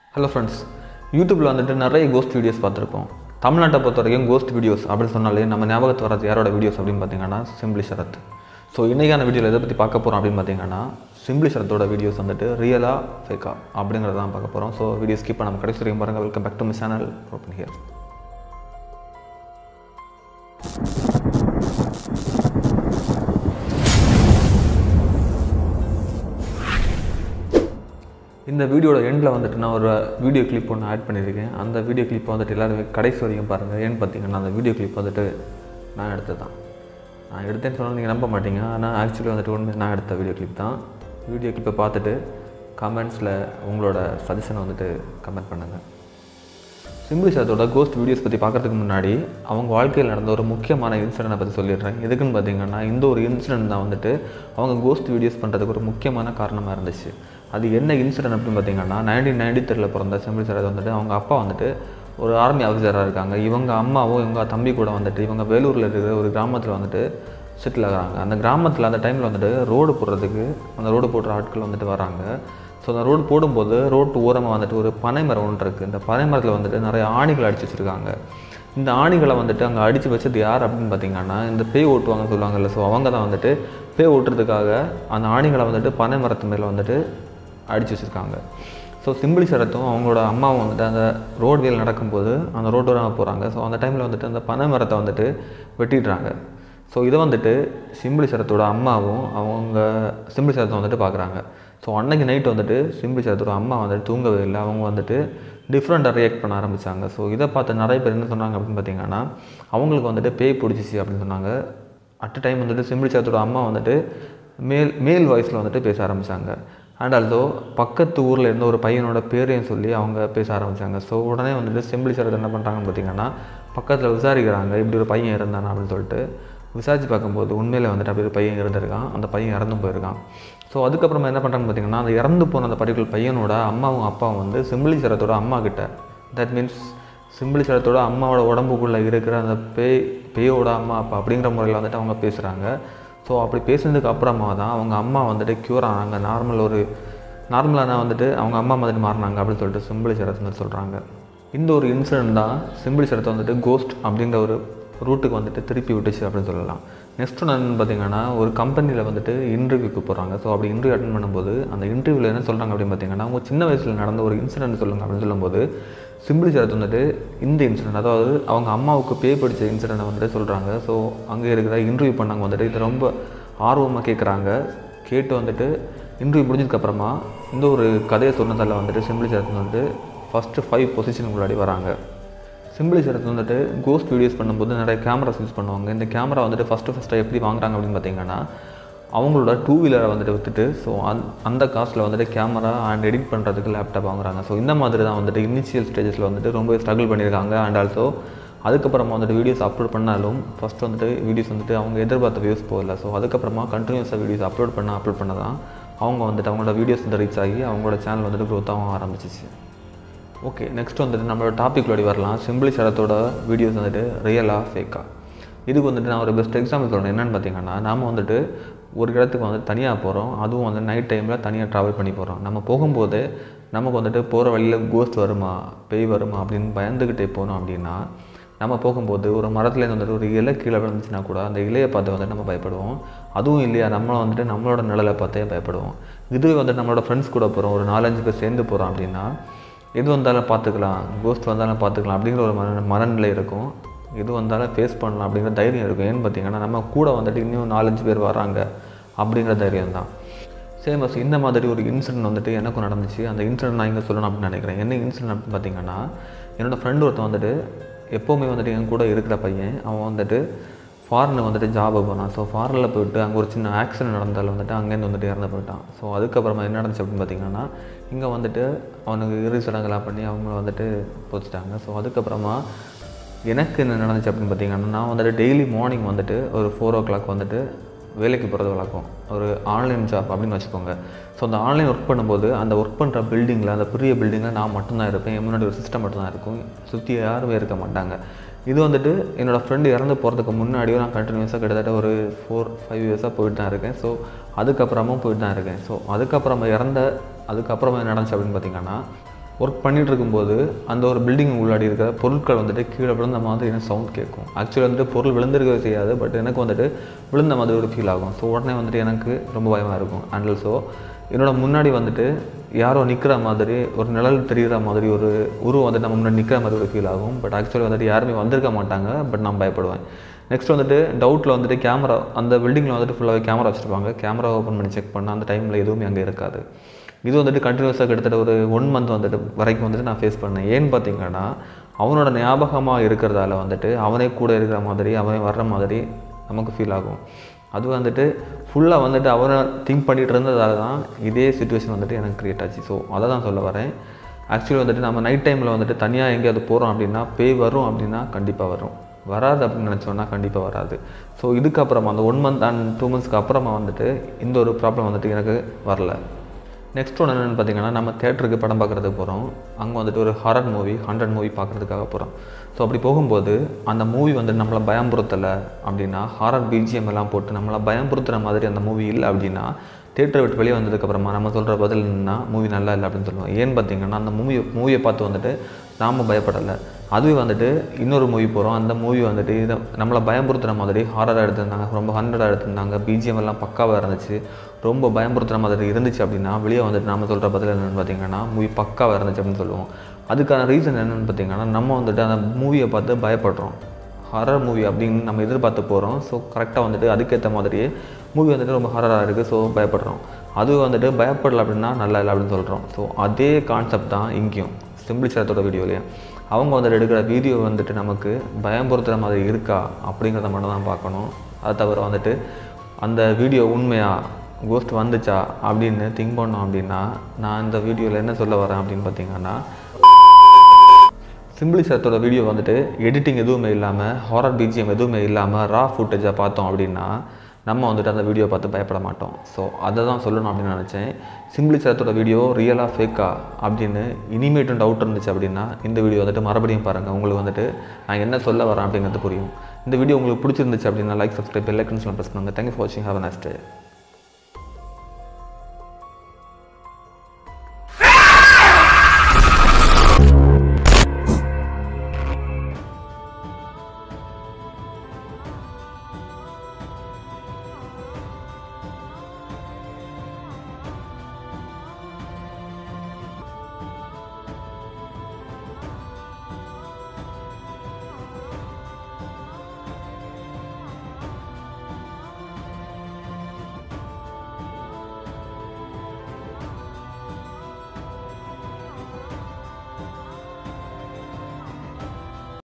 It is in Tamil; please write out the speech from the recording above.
ஹலோ ஃப்ரெண்ட்ஸ் யூடியூப்பில் வந்துட்டு நிறைய கோஸ்ட் வீடியோஸ் பார்த்துருப்போம் தமிழ்நாட்டை பொறுத்த வரைக்கும் கோஸ்ட் வீடியோஸ் அப்படின்னு சொன்னாலே நம்ம ஞாபகத்து வர்றது யாரோட வீடியோஸ் அப்படின்னு பார்த்தீங்கன்னா சிம்பிளி சரத் ஸோ இன்றைக்கான வீடியோவில் எதை பற்றி பார்க்க போகிறோம் அப்படின்னு பார்த்தீங்கன்னா சிம்பிளி சரத்தோட வீடியோஸ் வந்துட்டு ரியலாக ஃபேக்கா அப்படிங்கிறத தான் பார்க்க போகிறோம் ஸோ வீடியோ ஸ்கிப் நம்ம கடைசி வரைக்கும் பாருங்கள் welcome back to my channel open here இந்த வீடியோட எண்டில் வந்துட்டு நான் ஒரு வீடியோ கிளிப் ஒன்று ஆட் பண்ணியிருக்கேன் அந்த வீடியோ கிளிப் வந்துட்டு எல்லாருமே கடைசி வரைக்கும் பாருங்கள் ஏன்னு பார்த்தீங்கன்னா அந்த வீடியோ கிளிப் வந்துட்டு நான் எடுத்தது தான் நான் எடுத்தேன்னு சொன்னால் நீங்கள் நம்ப மாட்டீங்க ஆனால் ஆக்சுவலி வந்துட்டு உண்மை நான் எடுத்த வீடியோ கிளிப் தான் வீடியோ கிளிப்பை பார்த்துட்டு கமெண்ட்ஸில் உங்களோட சஜஷனை வந்துட்டு கமெண்ட் பண்ணுங்கள் சிம்பிளி சாத்தோட கோஸ்ட் வீடியோஸ் பற்றி பார்க்கறதுக்கு முன்னாடி அவங்க வாழ்க்கையில் நடந்த ஒரு முக்கியமான இன்சிடென்ட்டை பற்றி சொல்லிடுறேன் எதுக்குன்னு பார்த்தீங்கன்னா இந்த ஒரு இன்சிடென்ட் தான் வந்துட்டு அவங்க கோஸ்ட் வீடியோஸ் பண்ணுறதுக்கு ஒரு முக்கியமான காரணமாக இருந்துச்சு அது என்ன இன்சிடென்ட் அப்படின்னு பார்த்தீங்கன்னா நைன்டீன் நைன்டி த்ரீல பிறந்த சிம்பிளி சார் வந்துட்டு அவங்க அப்பா வந்துட்டு ஒரு ஆர்மி ஆஃபீஸராக இருக்காங்க இவங்க அம்மாவும் இவங்க தம்பி கூட வந்துட்டு இவங்க வேலூரில் இருக்கிற ஒரு கிராமத்தில் வந்துட்டு செட்டில் ஆகுறாங்க அந்த கிராமத்தில் அந்த டைமில் வந்துட்டு ரோடு போடுறதுக்கு அந்த ரோடு போடுற ஆட்கள் வந்துட்டு வராங்க ஸோ அந்த ரோடு போடும்போது ரோட்டு ஓரமாக வந்துட்டு ஒரு பனை மரம் ஒன்று இருக்குது இந்த பனை மரத்தில் வந்துட்டு நிறைய ஆணிகள் அடிச்சு வச்சுருக்காங்க இந்த ஆணிகளை வந்துட்டு அங்கே அடித்து வச்சது யார் அப்படின்னு பார்த்தீங்கன்னா இந்த பேய் ஓட்டுவாங்கன்னு சொல்லுவாங்கல்ல ஸோ அவங்க தான் வந்துட்டு பேய் ஓட்டுறதுக்காக அந்த ஆணிகளை வந்துட்டு பனை மரத்து மேலே வந்துட்டு அடித்து வச்சுருக்காங்க ஸோ சிம்பிளி சரத்தும் அவங்களோட அம்மாவும் வந்துட்டு அந்த ரோட்வேல் நடக்கும்போது அந்த ரோட்டோராக போகிறாங்க ஸோ அந்த டைமில் வந்துட்டு அந்த பனை மரத்தை வந்துட்டு வெட்டிடுறாங்க ஸோ இதை வந்துட்டு சிம்பிளி சரத்தோட அம்மாவும் அவங்க சிம்பிளி சரத்தை வந்துட்டு பார்க்குறாங்க ஸோ அன்னைக்கு நைட் வந்துட்டு சிம்பிளி சரத்தோட அம்மா வந்துட்டு தூங்கவே இல்லை அவங்க வந்துட்டு டிஃப்ரெண்ட்டாக ரியாக்ட் பண்ண ஆரம்பித்தாங்க ஸோ இதை பார்த்து நிறைய பேர் என்ன சொன்னாங்க அப்படின்னு பார்த்தீங்கன்னா அவங்களுக்கு வந்துட்டு பேய் பிடிச்சிச்சு அப்படின்னு சொன்னாங்க அட் டைம் வந்துட்டு சிம்பிளி சரத்தோட அம்மா வந்துட்டு மேல் மேல் வாய்ஸில் வந்துட்டு பேச ஆரம்பித்தாங்க அண்ட் ஆல்சோ பக்கத்து ஊரில் இருந்த ஒரு பையனோட பேரையும் சொல்லி அவங்க பேச ஆரம்பித்தாங்க ஸோ உடனே வந்துட்டு சிம்பிளி சரத் என்ன பண்ணுறாங்கன்னு பார்த்தீங்கன்னா பக்கத்தில் விசாரிக்கிறாங்க இப்படி ஒரு பையன் இருந்தானா அப்படின்னு சொல்லிட்டு விசாரித்து பார்க்கும்போது உண்மையில் வந்துட்டு அப்படி ஒரு பையன் இருந்திருக்கான் அந்த பையன் இறந்தும் போயிருக்கான் ஸோ அதுக்கப்புறமா என்ன பண்ணுறாங்கன்னு பார்த்தீங்கன்னா அந்த இறந்து போன அந்த பர்டிகுலர் பையனோட அம்மாவும் அப்பாவும் வந்து சிம்பிளி சரத்தோட அம்மா கிட்ட தட் மீன்ஸ் சிம்பிளி சரத்தோட அம்மாவோட உடம்புக்குள்ளே இருக்கிற அந்த பேய் பேயோட அம்மா அப்பா அப்படிங்கிற முறையில் வந்துட்டு அவங்க பேசுகிறாங்க ஸோ அப்படி பேசுனதுக்கு அப்புறமா தான் அவங்க அம்மா வந்துட்டு க்யூர் ஆனாங்க நார்மல் ஒரு நார்மலான வந்துட்டு அவங்க அம்மா மாதிரி மாறினாங்க அப்படின்னு சொல்லிட்டு சிம்பிளி சரத் மாதிரி சொல்கிறாங்க இந்த ஒரு இன்சிடென்ட் தான் சிம்பிளி சரத்தை வந்துட்டு கோஸ்ட் அப்படிங்கிற ஒரு ரூட்டுக்கு வந்துட்டு திருப்பி விட்டுச்சு அப்படின்னு சொல்லலாம் நெக்ஸ்ட் ஒன்று என்னன்னு பார்த்தீங்கன்னா ஒரு கம்பெனியில் வந்துட்டு இன்டர்வியூக்கு போகிறாங்க ஸோ அப்படி இன்டர்வியூ அட்டன் பண்ணும்போது அந்த இன்டர்வியூவில் என்ன சொல்கிறாங்க அப்படின்னு பார்த்தீங்கன்னா அவங்க சின்ன வயசில் நடந்த ஒரு இன்சிடென்ட் சொல்லுங்கள் அப்படின்னு சொல்லும்போது சிம்பிளி சரத் வந்துட்டு இந்த இன்சிடென்ட் அதாவது அவங்க அம்மாவுக்கு பே படித்த இன்சிடென்ட்டை வந்துட்டு சொல்கிறாங்க ஸோ அங்கே இருக்கிற இன்டர்வியூ பண்ணாங்க வந்துட்டு இது ரொம்ப ஆர்வமாக கேட்குறாங்க கேட்டு வந்துட்டு இன்டர்வியூ முடிஞ்சதுக்கப்புறமா இந்த ஒரு கதையை சொன்னதால் வந்துட்டு சிம்பிளி சரத் வந்துட்டு ஃபஸ்ட்டு ஃபைவ் பொசிஷனுக்கு முன்னாடி வராங்க சிம்பிளி சரத் வந்துட்டு கோஸ்ட் வீடியோஸ் பண்ணும்போது நிறைய கேமராஸ் யூஸ் பண்ணுவாங்க இந்த கேமரா வந்துட்டு ஃபஸ்ட்டு ஃபஸ்ட்டாக எப்படி வாங்குறாங்க அப்படின்னு பார்த்தீங்கன்னா அவங்களோட டூ வீலரை வந்துட்டு விற்றுட்டு ஸோ அந் அந்த காஸ்ட்டில் வந்துட்டு கேமரா அண்ட் எடிட் பண்ணுறதுக்கு லேப்டாப் வாங்குறாங்க ஸோ இந்த மாதிரி தான் வந்துட்டு இனிஷியல் ஸ்டேஜஸில் வந்துட்டு ரொம்ப ஸ்ட்ரகிள் பண்ணியிருக்காங்க அண்ட் ஆல்சோ அதுக்கப்புறமா வந்துட்டு வீடியோஸ் அப்லோட் பண்ணாலும் ஃபஸ்ட் வந்துட்டு வீடியோஸ் வந்துட்டு அவங்க எதிர்பார்த்த வியூஸ் போகல ஸோ அதுக்கப்புறமா கண்டினியூஸாக வீடியோஸ் அப்லோட் பண்ண அப்லோட் பண்ண தான் அவங்க வந்துட்டு அவங்களோட வீடியோஸ் வந்து ரீச் ஆகி அவங்களோட சேனல் வந்துட்டு க்ரோத் ஆக ஆரம்பிச்சிச்சு ஓகே நெக்ஸ்ட் வந்துட்டு நம்மளோட டாபிக் ஓடி வரலாம் சிம்பிளி சரத்தோட வீடியோஸ் வந்துட்டு ரியலாக ஃபேக்காக இதுக்கு வந்துட்டு நான் ஒரு பெஸ்ட் எக்ஸாம்பிள் சொல்கிறேன் என்னென்னு பார்த்தீங்கன்னா நாம் வந்துட்டு ஒரு இடத்துக்கு வந்து தனியாக போகிறோம் அதுவும் வந்து நைட் டைமில் தனியாக ட்ராவல் பண்ணி போகிறோம் நம்ம போகும்போது நமக்கு வந்துட்டு போகிற வழியில் கோஸ்ட் வருமா பேய் வருமா அப்படின்னு பயந்துக்கிட்டே போனோம் அப்படின்னா நம்ம போகும்போது ஒரு மரத்துலேருந்து வந்துட்டு ஒரு இலை கீழே விழுந்துச்சுன்னா கூட அந்த இலையை பார்த்து வந்துட்டு நம்ம பயப்படுவோம் அதுவும் இல்லையா நம்மளை வந்துட்டு நம்மளோட நிழலை பார்த்தே பயப்படுவோம் இதுவே வந்துட்டு நம்மளோட ஃப்ரெண்ட்ஸ் கூட போகிறோம் ஒரு நாலஞ்சு பேர் சேர்ந்து போகிறோம் அப்படின்னா எது வந்தாலும் பார்த்துக்கலாம் கோஸ்ட் வந்தாலும் பார்த்துக்கலாம் அப்படிங்கிற ஒரு மன மனநிலை இருக்கும் எது வந்தாலும் ஃபேஸ் பண்ணலாம் அப்படிங்கிற தைரியம் இருக்கும் ஏன்னு பார்த்தீங்கன்னா நம்ம கூட வந்துட்டு இன்னும் நாலஞ்சு பேர் வராங்க அப்படிங்கிற தைரியம் தான் சேம் பஸ் இந்த மாதிரி ஒரு இன்சிடென்ட் வந்துட்டு எனக்கும் நடந்துச்சு அந்த இன்சிடென்ட் நான் இங்கே சொல்லணும் அப்படின்னு நினைக்கிறேன் என்ன இன்சிடென்ட் அப்படின்னு பார்த்தீங்கன்னா என்னோடய ஃப்ரெண்டு ஒருத்தன் வந்துட்டு எப்போவுமே வந்துட்டு என் கூட இருக்கிற பையன் அவன் வந்துட்டு ஃபாரினில் வந்துட்டு ஜாப் போனான் ஸோ ஃபாரினில் போயிட்டு அங்கே ஒரு சின்ன ஆக்சிடென்ட் நடந்தாலும் வந்துட்டு அங்கேருந்து வந்துட்டு இறந்து போயிட்டான் ஸோ அதுக்கப்புறமா என்ன நடந்துச்சு அப்படின்னு பார்த்தீங்கன்னா இங்கே வந்துட்டு அவனுக்கு இறுதி சடங்கெல்லாம் பண்ணி அவங்கள வந்துட்டு போச்சுட்டாங்க ஸோ அதுக்கப்புறமா எனக்கு என்ன நடந்துச்சு அப்படின்னு பார்த்தீங்கன்னா நான் வந்துட்டு டெய்லி மார்னிங் வந்துட்டு ஒரு ஃபோர் ஓ கிளாக் வந்துட்டு வேலைக்கு போகிறது வழக்கம் ஒரு ஆன்லைன் ஜாப் அப்படின்னு வச்சுக்கோங்க ஸோ அந்த ஆன்லைன் ஒர்க் பண்ணும்போது அந்த ஒர்க் பண்ணுற பில்டிங்கில் அந்த பெரிய பில்டிங்கில் நான் மட்டும்தான் இருப்பேன் என் முன்னாடி ஒரு சிஸ்டம் மட்டும்தான் இருக்கும் சுற்றி யாருமே இருக்க மாட்டாங்க இது வந்துட்டு என்னோடய ஃப்ரெண்டு இறந்து போகிறதுக்கு முன்னாடியும் நான் கண்டினியூஸாக கிட்டத்தட்ட ஒரு ஃபோர் ஃபைவ் இயர்ஸாக போயிட்டு தான் இருக்கேன் ஸோ அதுக்கப்புறமும் போயிட்டு தான் இருக்கேன் ஸோ அதுக்கப்புறமா இறந்த அதுக்கப்புறமா என்ன நடந்துச்சு அப்படின்னு பார்த்தீங்கன்னா ஒர்க் பண்ணிட்டு இருக்கும்போது அந்த ஒரு பில்டிங் உள்ளாடி இருக்கிற பொருட்கள் வந்துட்டு கீழே விழுந்த மாதிரி எனக்கு சவுண்ட் கேட்கும் ஆக்சுவலி வந்துட்டு பொருள் விழுந்திருக்கவே செய்யாது பட் எனக்கு வந்துட்டு விழுந்த மாதிரி ஒரு ஃபீல் ஆகும் ஸோ உடனே வந்துட்டு எனக்கு ரொம்ப பயமாக இருக்கும் அண்ட் ஆல்சோ என்னோட முன்னாடி வந்துட்டு யாரோ நிற்கிற மாதிரி ஒரு நிழல் தெரிகிற மாதிரி ஒரு உருவம் வந்துட்டு நம்ம முன்னாடி நிற்கிற மாதிரி ஒரு ஃபீல் ஆகும் பட் ஆக்சுவலி வந்துட்டு யாருமே வந்திருக்க மாட்டாங்க பட் நான் பயப்படுவேன் நெக்ஸ்ட் வந்துட்டு டவுட்டில் வந்துட்டு கேமரா அந்த பில்டிங்கில் வந்துட்டு ஃபுல்லாகவே கேமரா வச்சுருப்பாங்க கேமரா ஓப்பன் பண்ணி செக் பண்ணால் அந்த டைமில் எதுவுமே அங்கே இருக்காது இது வந்துட்டு கண்டினியூஸாக கிட்டத்தட்ட ஒரு ஒன் மந்த் வந்துட்டு வரைக்கும் வந்துட்டு நான் ஃபேஸ் பண்ணேன் ஏன்னு பார்த்தீங்கன்னா அவனோட ஞாபகமாக இருக்கிறதால வந்துட்டு அவனே கூட இருக்கிற மாதிரி அவனே வர்ற மாதிரி நமக்கு ஃபீல் ஆகும் அது வந்துட்டு ஃபுல்லாக வந்துட்டு அவனை திங்க் பண்ணிகிட்டு இருந்ததால தான் இதே சுச்சுவேஷன் வந்துட்டு எனக்கு க்ரியேட் ஆச்சு ஸோ அதை தான் சொல்ல வரேன் ஆக்சுவலி வந்துட்டு நம்ம நைட் டைமில் வந்துட்டு தனியாக எங்கேயாவது போகிறோம் அப்படின்னா பேய் வரும் அப்படின்னா கண்டிப்பாக வரும் வராது அப்படின்னு நினச்சோன்னா கண்டிப்பாக வராது ஸோ இதுக்கப்புறமா அந்த ஒன் மந்த் அண்ட் டூ மந்த்ஸ்க்கு அப்புறமா வந்துட்டு இந்த ஒரு ப்ராப்ளம் வந்துட்டு எனக்கு வரல நெக்ஸ்ட் ஒன்று என்னென்னு பார்த்தீங்கன்னா நம்ம தேட்டருக்கு படம் பார்க்குறதுக்கு போகிறோம் அங்கே வந்துட்டு ஒரு ஹாரர் மூவி ஹண்ட்ரட் மூவி பார்க்குறதுக்காக போகிறோம் ஸோ அப்படி போகும்போது அந்த மூவி வந்து நம்மளை பயம்புறுத்தலை அப்படின்னா ஹாரர் பிஜிஎம் எல்லாம் போட்டு நம்மளை பயம்புறுத்துகிற மாதிரி அந்த மூவி இல்லை அப்படின்னா தேட்டரை விட்டு வெளியே வந்ததுக்கப்புறமா நம்ம சொல்கிற பதில் என்னன்னா மூவி நல்லா இல்லை அப்படின்னு சொல்லுவோம் ஏன்னு பார்த்தீங்கன்னா அந்த மூவி மூவியை பார்த்து வந்துட்டு நாம் பயப்படலை அதுவே வந்துட்டு இன்னொரு மூவி போகிறோம் அந்த மூவி வந்துட்டு இதை நம்மளை பயம்புறுத்துகிற மாதிரி ஹாரராக எடுத்திருந்தாங்க ரொம்ப ஹண்ட்ரடாக எடுத்திருந்தாங்க பிஜிஎம் எல்லாம் பக்காவாக இருந்துச்சு ரொம்ப பயம்புறுத்துகிற மாதிரி இருந்துச்சு அப்படின்னா வெளியே வந்துட்டு நம்ம சொல்கிற பதில் என்னென்னு பார்த்தீங்கன்னா மூவி பக்காவாக இருந்துச்சு அப்படின்னு சொல்லுவோம் அதுக்கான ரீசன் என்னென்னு பார்த்தீங்கன்னா நம்ம வந்துட்டு அந்த மூவியை பார்த்து பயப்படுறோம் ஹாரர் மூவி அப்படின்னு நம்ம எதிர்பார்த்து போகிறோம் ஸோ கரெக்டாக வந்துட்டு அதுக்கேற்ற மாதிரியே மூவி வந்துட்டு ரொம்ப ஹாரராக இருக்குது ஸோ பயப்படுறோம் அது வந்துட்டு பயப்படல அப்படின்னா நல்லா இல்லை அப்படின்னு சொல்கிறோம் ஸோ அதே கான்செப்ட் தான் இங்கேயும் சிம்பிள் சேரத்தோட வீடியோலையும் அவங்க வந்துட்டு எடுக்கிற வீடியோ வந்துட்டு நமக்கு பயம்புறுத்துகிற மாதிரி இருக்கா அப்படிங்கிறத மட்டும் தான் பார்க்கணும் அதை தவிர வந்துட்டு அந்த வீடியோ உண்மையா கோஸ்ட் வந்துச்சா அப்படின்னு திங்க் பண்ணோம் அப்படின்னா நான் இந்த வீடியோவில் என்ன சொல்ல வரேன் அப்படின்னு பார்த்தீங்கன்னா சிம்பிளி சரத்தோட வீடியோ வந்துட்டு எடிட்டிங் எதுவுமே இல்லாமல் ஹாரர் பிஜிஎம் எதுவுமே இல்லாமல் ரா ஃபுட்டேஜாக பார்த்தோம் அப்படின்னா நம்ம வந்துட்டு அந்த வீடியோ பார்த்து பயப்பட மாட்டோம் ஸோ அதை தான் சொல்லணும் அப்படின்னு நினச்சேன் சிம்பிளி சரத்தோட வீடியோ ரியலாக ஃபேக்கா அப்படின்னு இனிமேட்டும் டவுட் இருந்துச்சு அப்படின்னா இந்த வீடியோ வந்துட்டு மறுபடியும் பாருங்கள் உங்களுக்கு வந்துட்டு நான் என்ன சொல்ல வரேன் அப்படிங்கிறது புரியும் இந்த வீடியோ உங்களுக்கு பிடிச்சிருந்துச்சு அப்படின்னா லைக் சப்ஸ்கிரைப் பெல் ஐக்கன்ஸ்லாம் ப்ரெஸ் பண்ணுங்கள் தேங்க்யூ ஃபார் வாட்சிங் ஹேவ் அ நெக்ஸ்ட் டே